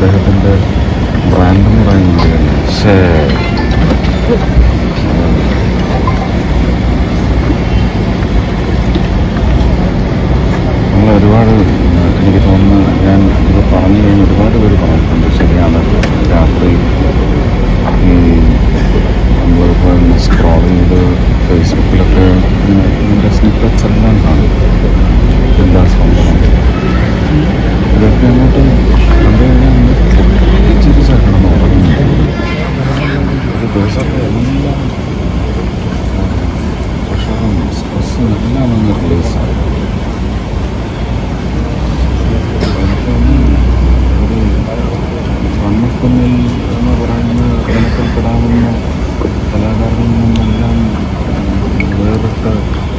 അദ്ദേഹത്തിൻ്റെ ബ്രാൻഡ് എന്ന് പറയുന്നത് ശേ നമ്മൾ ഒരുപാട് എനിക്ക് തോന്നുന്നു ഞാൻ ഇത് പറഞ്ഞു കഴിഞ്ഞ് ഒരുപാട് പേര് പറഞ്ഞിട്ടുണ്ട് ശരിയാണ് രാത്രി ഈ നമ്മളിപ്പോൾ സ്ക്രോൾ ചെയ്ത് ഫേസ്ബുക്കിലൊക്കെ ഇങ്ങനെ ഇതിൻ്റെ സ്നിപ്പറ്റ്സ് എല്ലാം കാണും എല്ലാ സംഭവം ഇതൊക്കെ അങ്ങോട്ട് കണ്ടു കഴിഞ്ഞാൽ ചിരിച്ചാൽ കിടന്ന് ഉറങ്ങുന്നു ഒരു ദിവസത്തെ എല്ലാം പ്രഷറും സ്ട്രെസ്സും എല്ലാം അങ്ങ് റിലീസായി ഒരു കണ്ണുക്കുന്നിൽ എന്ന് പറയുന്ന ഗണത്തിൽപ്പെടാവുന്ന കലാകാരനിൽ നിന്നെല്ലാം വേറിട്ട്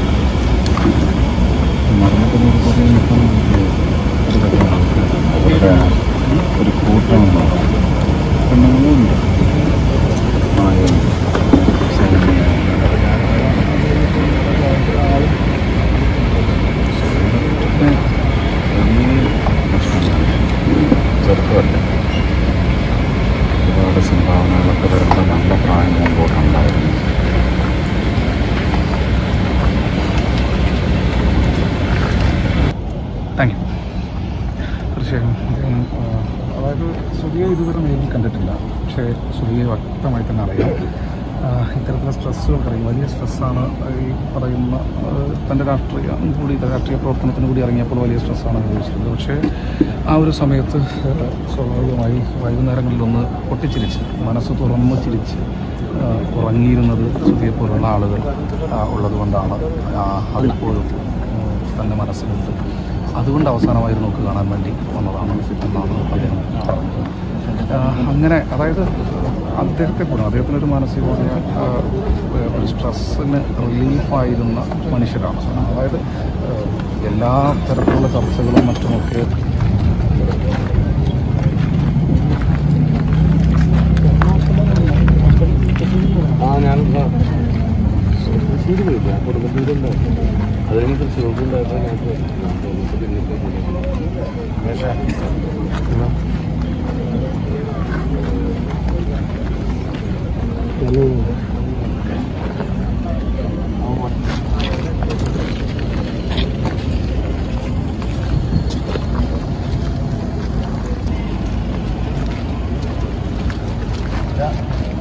മരണത്തിന് ഒരു കുറേ നിൽക്കാൻ അവരുടെ ആൾക്കാർ അവരുടെ ഒരു കൂട്ടമുണ്ട് പെണ്ണുങ്ങളുണ്ട് മായ സൈന്യ ഇതൊക്കെ വലിയ പ്രശ്നമാണ് ചെറുപ്പമല്ല ഒരുപാട് സംഭാവനകളൊക്കെ വരുന്ന നല്ല പ്രായം മുമ്പോട്ടുണ്ടായിരുന്നു താങ്ക് യു തീർച്ചയായും അദ്ദേഹം ആ, അതായത് സുധിയെ ഇതുവരെ നേരിൽ കണ്ടിട്ടില്ല പക്ഷേ സുധിയെ വ്യക്തമായി തന്നെ അറിയാം ആ, ഇത്തരത്തിലുള്ള സ്ട്രെസ്സുകൾ പറയും വലിയ സ്ട്രെസ്സാണ് ഈ പറയുന്ന ആ, തൻ്റെ രാഷ്ട്രീയം കൂടി രാഷ്ട്രീയ പ്രവർത്തനത്തിന് കൂടി ഇറങ്ങിയപ്പോൾ വലിയ സ്ട്രെസ്സാണ് അനുഭവിച്ചിരുന്നത് പക്ഷേ ആ ഒരു സമയത്ത് ആ, സ്വാഭാവികമായി വൈകുന്നേരങ്ങളിലൊന്ന് പൊട്ടിച്ചിരിച്ച് മനസ്സ് തുറന്ന് ചിരിച്ച് ആ, ഉറങ്ങിയിരുന്നത് സുധിയെ പോലുള്ള ആളുകൾ ആ, ഉള്ളതുകൊണ്ടാണ് ആ, അതിപ്പോഴും ആ, തൻ്റെ മനസ്സിലുണ്ട് അതുകൊണ്ട് അവസാനമായി നോക്ക് കാണാൻ വേണ്ടി വന്നതാണ് എന്നാണ് അദ്ദേഹം പറഞ്ഞത് ആ, അങ്ങനെ അതായത് അദ്ദേഹത്തെ പോലും അദ്ദേഹത്തിനൊരു മാനസികമായ ആ, ഒരു സ്ട്രെസ്സിന് റിലീഫായിരുന്ന മനുഷ്യരാണ് അതായത് ആ, എല്ലാ തരത്തിലുള്ള ചർച്ചകളും മറ്റുമൊക്കെ ആ ഞാൻ തൃശ്ശൂർ പോയില്ല കുടുംബത്തിലുണ്ടായിരുന്നു അത് കഴിഞ്ഞ് തൃശ്ശൂർക്ക് ഉണ്ടായപ്പോൾ ഞാൻ പോയി. ഞാൻ പോയിട്ട് പിന്നെ പോയി. ആ